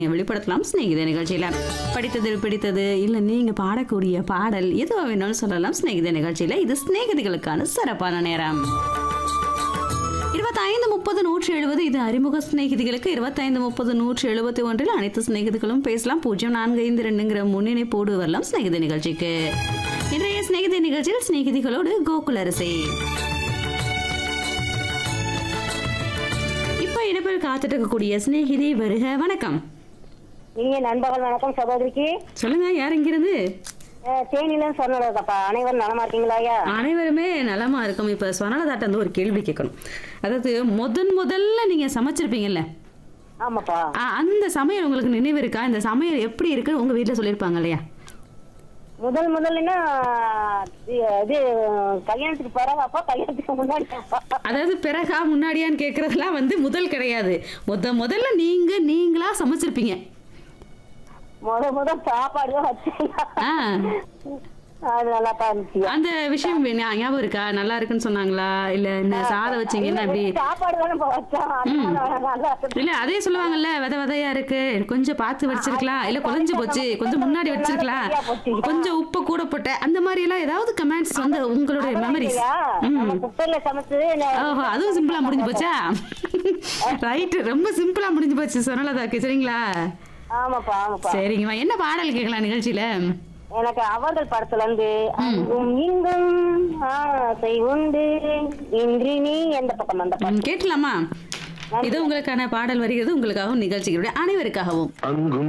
வெளிப்படுத்தலாம் சிநேகித நிகழ்ச்சியில படித்தது பிடித்தது இல்ல நீங்க பாடக்கூடிய பாடல் எதுவா வேணாலும் சொல்லலாம் சிநேகித நிகழ்ச்சியில இது சிநேகிதிகளுக்கான சிறப்பான நேரம் இருபத்தைந்து முப்பது நூற்றி எழுபது இது அறிமுக சிநேகிதிகளுக்கு இருபத்தைந்து முப்பது நூற்றி எழுபத்தி ஒன்றில் அனைத்து சிநேகிதிகளும் பேசலாம் பூஜ்ஜியம் நான்கு ஐந்து ரெண்டுங்கிற முன்னிணைப்போடு வரலாம் சிநேகித நிகழ்ச்சிக்கு இன்றைய சிநேகித நிகழ்ச்சியில் சிநேகிதிகளோடு கோகுலரசி இப்ப இணைப்பில் காத்துட்டு இருக்கக்கூடிய சிநேகிதி வருக வணக்கம் இனிய நண்பர்கள் வணக்கம் சகோதரிக்கு சொல்லுங்க யார் இங்கிருந்து அஹ், தேனியில சொன்னதாப்பா அனைவரும் நலமா இருக்கீங்களா ஐயா அனைவருமே நலமா இருக்கும் இப்ப ஸ்வர்ணலதாட்ட வந்து ஒரு கேள்வி கேட்கணும் அதாவது முதன் முதல்ல நீங்க சமைச்சிருப்பீங்கல்ல ஆமாப்பா ஆ, அந்த சமையல் உங்களுக்கு நினைவு இருக்கா இந்த சமையல் எப்படி இருக்குன்னு உங்க வீட்ல சொல்லியிருப்பாங்க இல்லையா முதல் முதல்னா இது இது, கல்யாணத்துக்கு பிறகாப்பா கல்யாணத்துக்கு முன்னாடி அதாவது பிறகா முன்னாடியான்னு கேக்குறதெல்லாம் வந்து முதல் கிடையாது முத முதல்ல நீங்க நீங்களா சமைச்சிருப்பீங்க முத முத சாப்பாடு தான் வச்சேன் ஆ அது நல்லாப்பா இருந்துச்சு அந்த விஷயம் ஞா- ஞாபகம் இருக்கா நல்லா இருக்குன்னு சொன்னாங்களா இல்ல இந்த சாதம் வச்சீங்கன்னா எப்படி சாப்பாடு தானே வச்சோம் அதனால நல்லா இருக்கு. இல்ல அதே சொல்லுவாங்கல்ல வித விதையா இருக்கு கொஞ்சம் பார்த்து வச்சிருக்கலாம் இல்ல குறைஞ்சு போச்சு கொஞ்சம் முன்னாடி வச்சிருக்கலாம் கொஞ்சம் உப்பு கூட போட்ட அந்த மாதிரி எல்லாம் ஏதாவது கமெண்ட்ஸ் வந்து உங்களுடைய மெமரிஸ் இல்லையா? நம்ம குக்கர்ல சமைச்சு நான் ஓஹோ அதுவும் சிம்பிளா முடிஞ்சு போச்சா ரைட் ரொம்ப சிம்பிளா முடிஞ்சு போச்சு சொன்னலதாக்கு சரிங்களா ஆமாப்பா ஆமாப்பா சரிங்கம்மா என்ன பாடல் கேட்கலாம் நிகழ்ச்சியில எனக்கு அவர்கள் படத்துல இருந்து அங்கும் இங்கும் ஆசை உண்டு இன்றி நீ எந்த பக்கம் அந்த ம், கேட்கலாமா இது உங்களுக்கான பாடல் வருகிறது உங்களுக்காகவும் நிகழ்ச்சிகளுடைய அனைவருக்காகவும் அங்கும்